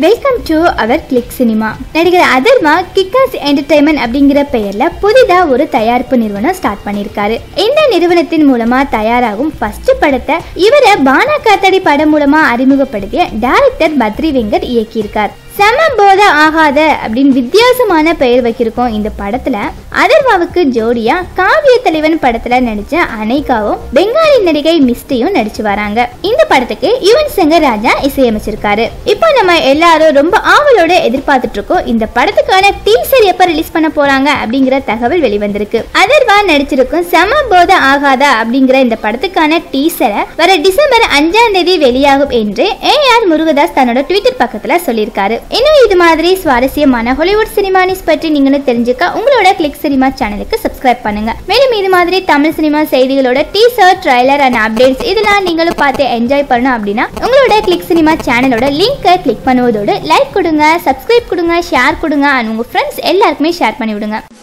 welcome to our click cinema நடிகர் Atharva kickers entertainment அப்படிங்கிற பெயர்ல புதிதா ஒரு தயாரிப்பு நிறுவனம் ஸ்டார்ட் பண்ணிருக்காரு இந்த நிறுவனத்தின் மூலமா தயாராகும் ஃபர்ஸ்ட் படத்தை இவரை பானா காத்தாடி படம் மூலமா அறிமுகப்படுத்திய டைரக்டர் பத்ரி வெங்கட் இயக்கியிருக்கார் செம போத ஆகாத அப்படின்னு வித்தியாசமான பெயர் வைக்கிருக்கோம் இந்த படத்துல அதர்வாவுக்கு ஜோடியா காவிய தலைவன் படத்துல நடிச்ச அனைகாவும் பெங்காலி நடிகை மிஸ்டியும் நடிச்சு வராங்க இந்த படத்துக்கு யுவன் சங்கர் ராஜா இசையமைச்சிருக்காரு இப்போ நம்ம எல்லாரும் ரொம்ப ஆவலோட எதிர்பார்த்துட்டு இருக்கோம் இந்த படத்துக்கான டீசர் எப்ப ரிலீஸ் பண்ண போறாங்க அப்படிங்கிற தகவல் வெளிவந்திருக்கு அதர்வா நடிச்சிருக்கும் செம போத ஆகாதா அப்படிங்கிற இந்த படத்துக்கான டீசரை வர டிசம்பர் அஞ்சாம் தேதி வெளியாகும் என்று ஏ ஆர் முருகதாஸ் தன்னோட ட்விட்டர் பக்கத்துல சொல்லியிருக்காரு இன்னும் இது மாதிரி சுவாரஸ்யமான ஹாலிவுட் சினிமா நியூஸ் பற்றி நீங்களும் தெரிஞ்சுக்க உங்களோட கிளிக் சினிமா சேனலுக்கு சப்ஸ்கிரைப் பண்ணுங்க மேலும் இது மாதிரி தமிழ் சினிமா செய்திகளோட டீசர் ட்ரைலர் அண்ட் அப்டேட்ஸ் இதெல்லாம் நீங்களும் பார்த்து என்ஜாய் பண்ணணும் அப்படின்னா உங்களோட கிளிக் சினிமா சேனலோட லிங்கை கிளிக் பண்ணுவதோடு லைக் கொடுங்க சப்ஸ்கிரைப் கொடுங்க ஷேர் கொடுங்க அண்ட் உங்க ஃப்ரெண்ட்ஸ் எல்லாருக்குமே ஷேர் பண்ணி விடுங்க